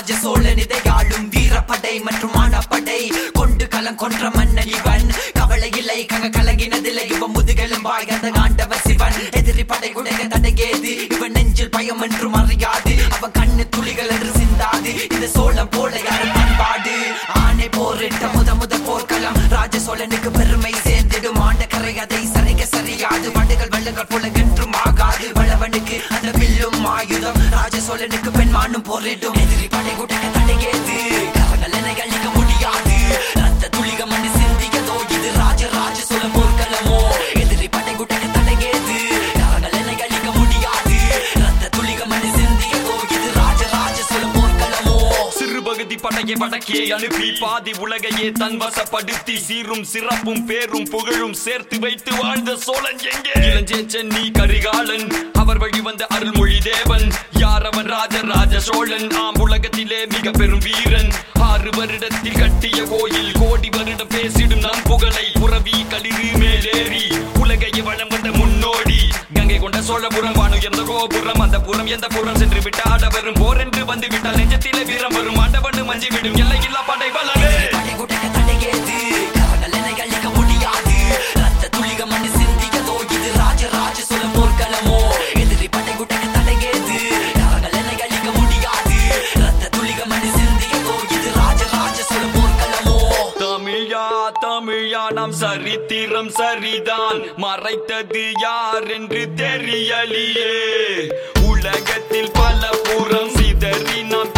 ராஜ சோழன் இதை ஆளும் வீரப்படை மற்றும் மானப்படை கொண்டு களம் கொன்ற மன்னன் இவன் கவலை இல்லை கங்க கலங்கினதில்லை இவன் முதுகெலும் வாழ்ந்த ஆண்டவர் சிவன் எதிரி படை உடைய தடையேது இவன் நெஞ்சில் பயம் என்றும் அறியாது அவன் கண்ணு துளிகள் என்று சிந்தாது இந்த சோழம் போல யாரும் பண்பாடு ஆணை போரிட்ட முத முத போர்க்களம் ராஜ சோழனுக்கு பெருமை சேர்ந்திடும் ஆண்ட கரை அதை சரிக சரியாது வண்டுகள் வெள்ளங்கள் போல என்றும் ஆகாது வளவனுக்கு அந்த வில்லும் ஆயுதம் ராஜ சோழனுக்கு பெண்மானும் போரிடும் எதிரி படை கூட்டங்க தடையேது கரங்கள் என்னை அழிக்க முடியாது ரத்த துளிக மண்ணு சிந்தியதோ இது ராஜ ராஜ சோழ போர்க்களமோ எதிரி படை கூட்டங்க தடையேது கரங்கள் என்னை அழிக்க முடியாது ரத்த துளிக மண்ணு சிந்தியதோ இது ராஜ ராஜ சோழ போர்க்களமோ சிறு பகுதி படையை வடக்கே அனுப்பி பாதி உலகையே தன் வசப்படுத்தி சீரும் சிறப்பும் பேரும் புகழும் சேர்த்து வைத்து வாழ்ந்த சோழன் எங்கே இளஞ்சேச்சன் நீ கரிகாலன் அவர் வழி வந்த அருள்மொழி தேவன் யார் அவன் ராஜ ராஜ சோழன் ஆம் உலகத்திலே மிக பெரும் வீரன் ஆறு வருடத்தில் கட்டிய கோயில் கோடி வருடம் பேசிடும் நம் புகழை புறவி களிறு மேலேறி உலகையை வளம் வந்த முன்னோடி கங்கை கொண்ட சோழபுரம் வானு எந்த கோபுரம் அந்த புறம் எந்த புறம் சென்று விட்டாட வரும் போர் என்று வந்து விட்டால் நெஞ்சத்திலே வீரம் வரும் ஆண்டவனு மஞ்சி விடும் எல்லையில்லா படை பலமே படை கூட்டங்க தடையேது கரங்கள் என்னை அழிக்க முடியாது ரத்த துளிக மண்ணு சிந்தியதோ இது ராஜ ராஜ சோழ போர்க்களமோ எதிரி படை கூட்டங்க தடையேது கரங்கள் என்னை அழிக்க முடியாது ரத்த துளிக மண்ணு சிந்தியதோ இது ராஜ ராஜ சோழ போர்க்களமோ தமிழா தமிழா நாம் சரித்திரம் சரிதான் மறைத்தது யார் என்று தெரியலையே உலகத்தில் பல புறம் சிதறி நாம்